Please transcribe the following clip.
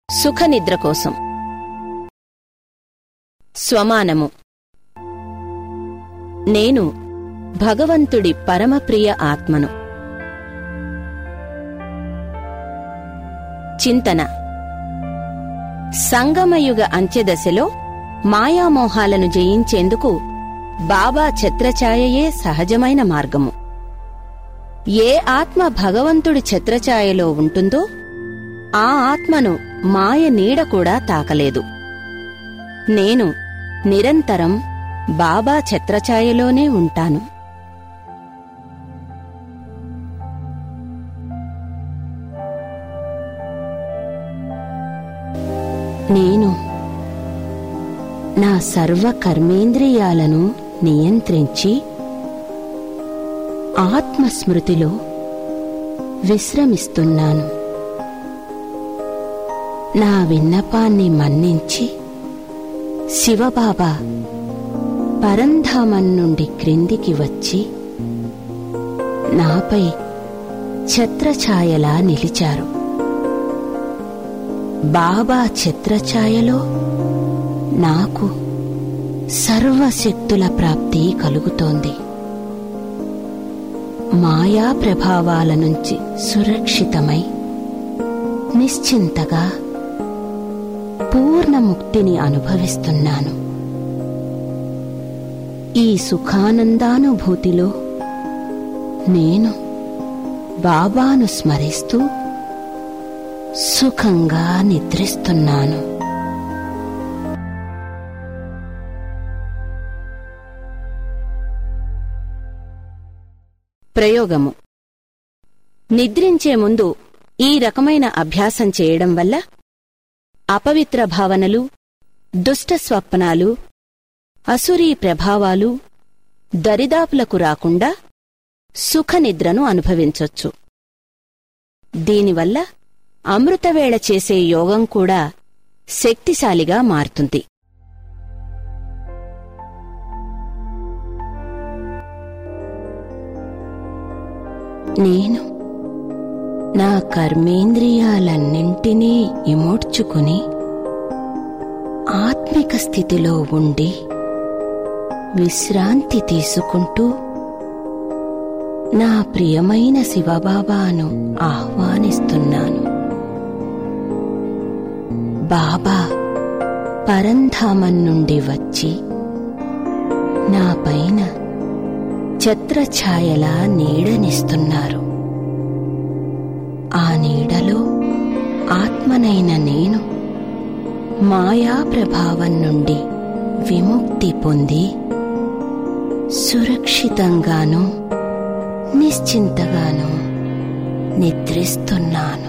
సుఖనిద్ర కోసం స్వమానము నేను భగవంతుడి పరమప్రియ ఆత్మను చింతన సంగమయుగ అంత్యదశలో మాయామోహాలను జయించేందుకు బాబా ఛత్రఛాయయే సహజమైన మార్గము ఏ ఆత్మ భగవంతుడి ఛత్రఛాయలో ఉంటుందో ఆ ఆత్మను మాయ నీడ కూడా తాకలేదు నేను నిరంతరం బాబా ఛత్రఛాయలోనే ఉంటాను నేను నా సర్వ కర్మేంద్రియాలను నియంత్రించి ఆత్మస్మృతిలో విశ్రమిస్తున్నాను నా విన్నపాన్ని మన్నించి శివబాబా పరంధామం నుండి క్రిందికి వచ్చి నాపై ఛత్రఛాయలా నిలిచారు బాబా ఛత్రఛాయలో నాకు సర్వశక్తుల ప్రాప్తి కలుగుతోంది మాయా ప్రభావాల నుంచి సురక్షితమై నిశ్చింతగా పూర్ణ ముక్తిని అనుభవిస్తున్నాను ఈ సుఖానందానుభూతిలో నేను బాబాను స్మరిస్తూ సుఖంగా నిద్రిస్తున్నాను ప్రయోగము నిద్రించే ముందు ఈ రకమైన అభ్యాసం చేయడం వల్ల అపవిత్ర భావనలు దుష్ట స్వప్నాలు అసురీ ప్రభావాలు దరిదాపులకు రాకుండా సుఖనిద్రను అనుభవించొచ్చు దీనివల్ల అమృతవేళ చేసే యోగం కూడా శక్తిశాలిగా మారుతుంది నేను నా కర్మేంద్రియాలన్నింటినీ ఇమోడ్చుకుని ఆత్మిక స్థితిలో ఉండి విశ్రాంతి తీసుకుంటూ నా ప్రియమైన శివబాబాను ఆహ్వానిస్తున్నాను బాబా పరంధామం నుండి వచ్చి నా పైన ఛత్రఛాయలా నీడనిస్తున్నారు ఆ నీడలో ఆత్మనైన నేను మాయా ప్రభావం నుండి విముక్తి పొంది సురక్షితంగాను నిశ్చింతగాను నిద్రిస్తున్నాను